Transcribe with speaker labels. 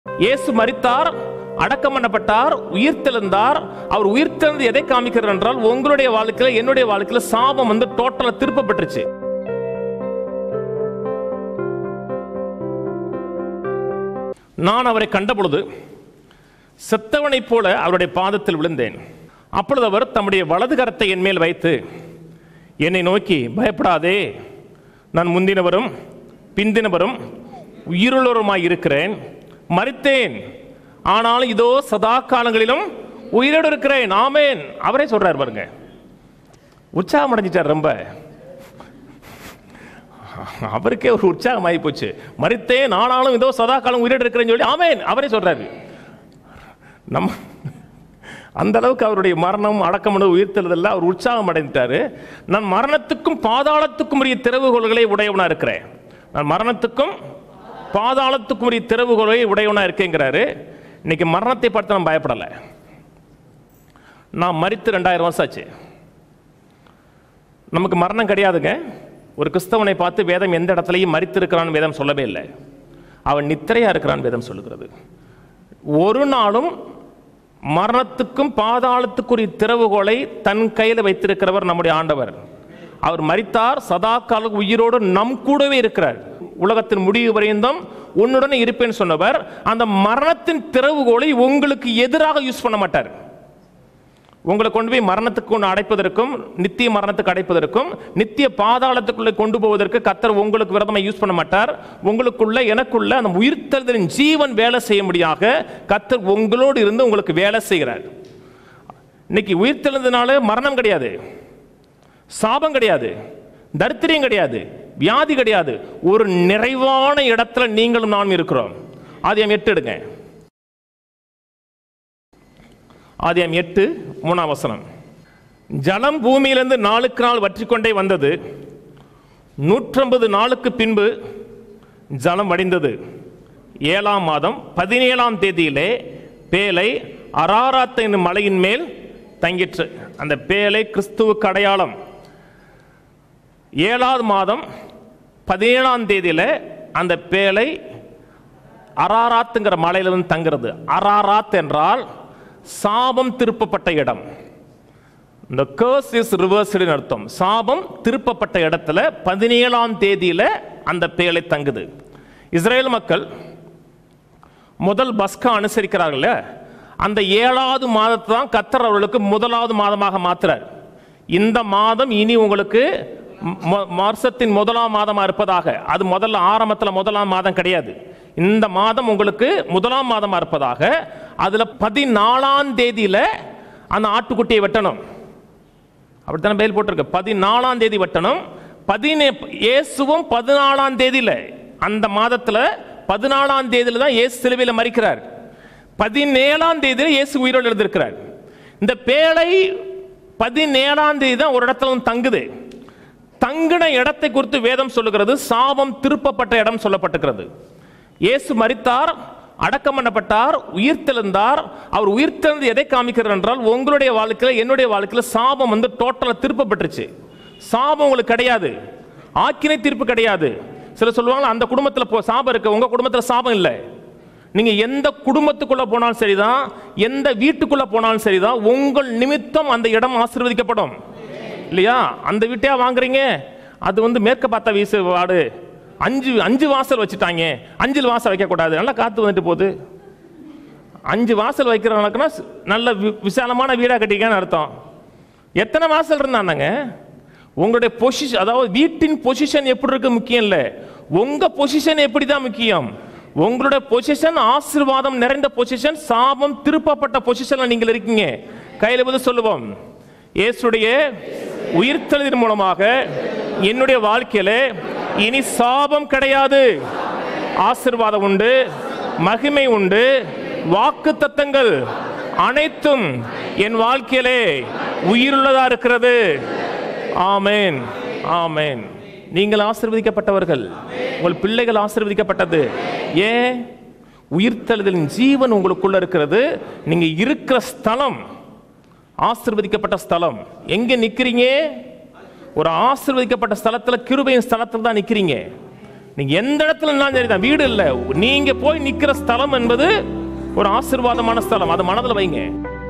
Speaker 1: இயேசு மரித்தார் அடக்கம் பண்ணப்பட்டார் உயிர்த்தெழுந்தார் அவர் உயிர்த்தெழுந்து எதை காமிக்கிறார் என்றால் உங்களுடைய வாழ்க்கையில என்னுடைய வாழ்க்கையில சாபம் வந்து டோட்டலா திருப்பப்பட்டுருச்சு நான் அவரை கண்டபொழுது செத்தவனைப் போல அவருடைய பாதத்தில் விழுந்தேன் அப்பொழுது அவர் தம்முடைய வலது கரத்தை என் மேல் வைத்து என்னை நோக்கி பயப்படாதே நான் முந்தினவரும் பிந்தினவரும் உயிருள்ளவருமாய் இருக்கிறேன் மறித்தேன் ஆனாலும் இதோ சதா காலங்களிலும் உயிரோடு இருக்கிறேன் ஆமேன் அவரே சொல்றார் பாருங்க உற்சாகம் அடைஞ்சிட்டார் ரொம்ப அவருக்கே ஒரு உற்சாகம் ஆகி போச்சு மறித்தேன் ஆனாலும் இதோ சதா காலம் உயிரோடு இருக்கிறேன்னு சொல்லி ஆமேன் அவரே சொல்றாரு நம்ம அந்த அளவுக்கு அவருடைய மரணம் அடக்கம் உயிர்த்தெழுதல்ல அவர் உற்சாகம் அடைந்துட்டாரு நான் மரணத்துக்கும் பாதாளத்துக்கும் உரிய திறவுகோள்களை உடையவனா இருக்கிறேன் நான் மரணத்துக்கும் பாதாளத்துக்கும் உரிய திறவுகோள்களை உடையவனா இருக்கேங்கிறாரு இன்னைக்கு மரணத்தை பார்த்து நான் பயப்படலை நான் மறித்து ரெண்டாயிரம் வருஷம் ஆச்சு நமக்கு மரணம் கிடையாதுங்க ஒரு கிறிஸ்தவனை பார்த்து வேதம் எந்த இடத்துலையும் மறித்திருக்கிறான்னு வேதம் சொல்லவே இல்லை அவன் நித்திரையா இருக்கிறான் வேதம் சொல்லுகிறது ஒரு நாளும் மரணத்துக்கும் பாதாளத்துக்குரிய திறவுகோலை தன் கையில் வைத்திருக்கிறவர் நம்முடைய ஆண்டவர் அவர் மரித்தார் சதா கால உயிரோடு நம் கூடவே இருக்கிறார் உலகத்தின் முடிவு வரைந்தும் உன்னுடன் இருப்பேன்னு சொன்னவர் அந்த மரணத்தின் திறவுகோலை உங்களுக்கு எதிராக யூஸ் பண்ண மாட்டார் உங்களை கொண்டு போய் மரணத்துக்கு ஒன்று அடைப்பதற்கும் நித்திய மரணத்துக்கு அடைப்பதற்கும் நித்திய பாதாளத்துக்குள்ளே கொண்டு போவதற்கு கத்தர் உங்களுக்கு விரதமாக யூஸ் பண்ண மாட்டார் உங்களுக்குள்ள எனக்குள்ள அந்த உயிர்த்தெழுதலின் ஜீவன் வேலை செய்ய முடியாக கத்தர் உங்களோடு இருந்து உங்களுக்கு வேலை செய்கிறார் இன்னைக்கு உயிர்த்தெழுந்தனால மரணம் கிடையாது சாபம் கிடையாது தரித்திரியம் கிடையாது வியாதி கிடையாது ஒரு நிறைவான இடத்துல நீங்களும் நானும் இருக்கிறோம் ஆதியம் எட்டு எடுங்க ஆதியம் எட்டு மூணாம் வசனம் ஜலம் பூமியிலிருந்து நாளுக்கு நாள் வற்றிக்கொண்டே வந்தது நூற்றம்பது நாளுக்கு பின்பு ஜலம் வடிந்தது ஏழாம் மாதம் பதினேழாம் தேதியிலே பேலை அராராத் என்னும் மலையின் மேல் தங்கிற்று அந்த பேலை கிறிஸ்துவுக்கு அடையாளம் ஏழாவது மாதம் பதினேழாம் தேதியில அந்த பேலை அராராத்துங்கிற மலையில வந்து தங்குறது அராராத் என்றால் சாபம் திருப்பப்பட்ட இடம் இந்த கேர்ஸ் இஸ் ரிவர்ஸ்டு அர்த்தம் சாபம் திருப்பப்பட்ட இடத்துல பதினேழாம் தேதியில அந்த பேலை தங்குது இஸ்ரேல் மக்கள் முதல் பஸ்கா அனுசரிக்கிறார்கள அந்த ஏழாவது மாதத்தை தான் கத்தர் அவர்களுக்கு முதலாவது மாதமாக மாத்துறார் இந்த மாதம் இனி உங்களுக்கு ம- வருஷத்தின் முதலாம் மாதமா இருப்பதாக அது முதல்ல ஆரம்பத்தில் முதலாம் மாதம் கிடையாது இந்த மாதம் உங்களுக்கு முதலாம் மாதமா இருப்பதாக அதுல பதினாலாம் தேதியில அந்த ஆட்டுக்குட்டியை வெட்டணும் அப்படித்தானே பெயல் போட்டிருக்கு பதினாலாம் தேதி வெட்டணும் பதினே இயேசுவும் பதினாலாம் தேதியில அந்த மாதத்துல பதினாலாம் தேதியில தான் இயேசு சிலுவையில் மறிக்கிறார் பதினேழாம் தேதியில இயேசு உயிரோடு எழுந்திருக்கிறார் இந்த பேழை பதினேழாம் தேதி தான் ஒரு இடத்துல வந்து தங்குது தங்கின இடத்தை குறித்து வேதம் சொல்லுகிறது சாபம் திருப்பப்பட்ட இடம் சொல்லப்பட்டிருக்கிறது இயேசு மரித்தார் அடக்கம் பண்ணப்பட்டார் உயிர்த்தெழுந்தார் அவர் உயிர்த்தெழுந்து எதை காமிக்கிறார் என்றால் உங்களுடைய வாழ்க்கையில என்னுடைய வாழ்க்கையில சாபம் வந்து டோட்டலா திருப்பப்பட்டுருச்சு சாபம் உங்களுக்கு கிடையாது ஆக்கினை தீர்ப்பு கிடையாது சில சொல்லுவாங்க அந்த குடும்பத்துல போ சாபம் இருக்கு உங்க குடும்பத்துல சாபம் இல்லை நீங்க எந்த குடும்பத்துக்குள்ள போனாலும் சரிதான் எந்த வீட்டுக்குள்ள போனாலும் சரிதான் உங்கள் நிமித்தம் அந்த இடம் ஆசீர்வதிக்கப்படும் இல்லையா அந்த வீட்டையா வாங்குறீங்க அது வந்து மேற்க பார்த்த வீசு வாடு அஞ்சு அஞ்சு வாசல் வச்சுட்டாங்க அஞ்சில் வாசல் வைக்கக்கூடாது நல்லா காத்து வந்துட்டு போகுது அஞ்சு வாசல் வைக்கிறவங்களுக்குன்னா ஸ்- நல்ல வி- விசாலமான வீடாக கட்டிக்கன்னு அர்த்தம் எத்தனை வாசல் இருந்தாங்க உங்களுடைய பொசிஷன் அதாவது வீட்டின் பொசிஷன் எப்படி இருக்கு முக்கியம் இல்லை உங்க பொசிஷன் எப்படி தான் முக்கியம் உங்களுடைய பொசிஷன் ஆசீர்வாதம் நிறைந்த பொசிஷன் சாபம் திருப்பப்பட்ட பொசிஷன்ல நீங்கள் இருக்கீங்க கையில வந்து சொல்லுவோம் இயேசுடைய உயிர்த்தெழுதின் மூலமாக என்னுடைய வாழ்க்கையில இனி சாபம் கிடையாது ஆசீர்வாதம் உண்டு மகிமை உண்டு வாக்கு தத்தங்கள் அனைத்தும் என் வாழ்க்கையிலே உயிருள்ளதா இருக்கிறது ஆமென் ஆமென் நீங்கள் ஆசீர்வதிக்கப்பட்டவர்கள் உங்கள் பிள்ளைகள் ஆசீர்வதிக்கப்பட்டது ஏன் உயிர்த்தெழுதலின் ஜீவன் உங்களுக்குள்ள இருக்கிறது நீங்க இருக்கிற ஸ்தலம் ஆசீர்வதிக்கப்பட்ட ஸ்தலம் எங்க நிக்கிறீங்க ஒரு ஆசீர்வதிக்கப்பட்ட ஸ்தலத்துல கிருபையின் ஸ்தலத்துல தான் நிக்கிறீங்க நீங்க எந்த இடத்துல இருந்தாலும் சரிதான் வீடு இல்ல நீங்க போய் நிக்கிற ஸ்தலம் என்பது ஒரு ஆசீர்வாதமான ஸ்தலம் அதை மனதில் வைங்க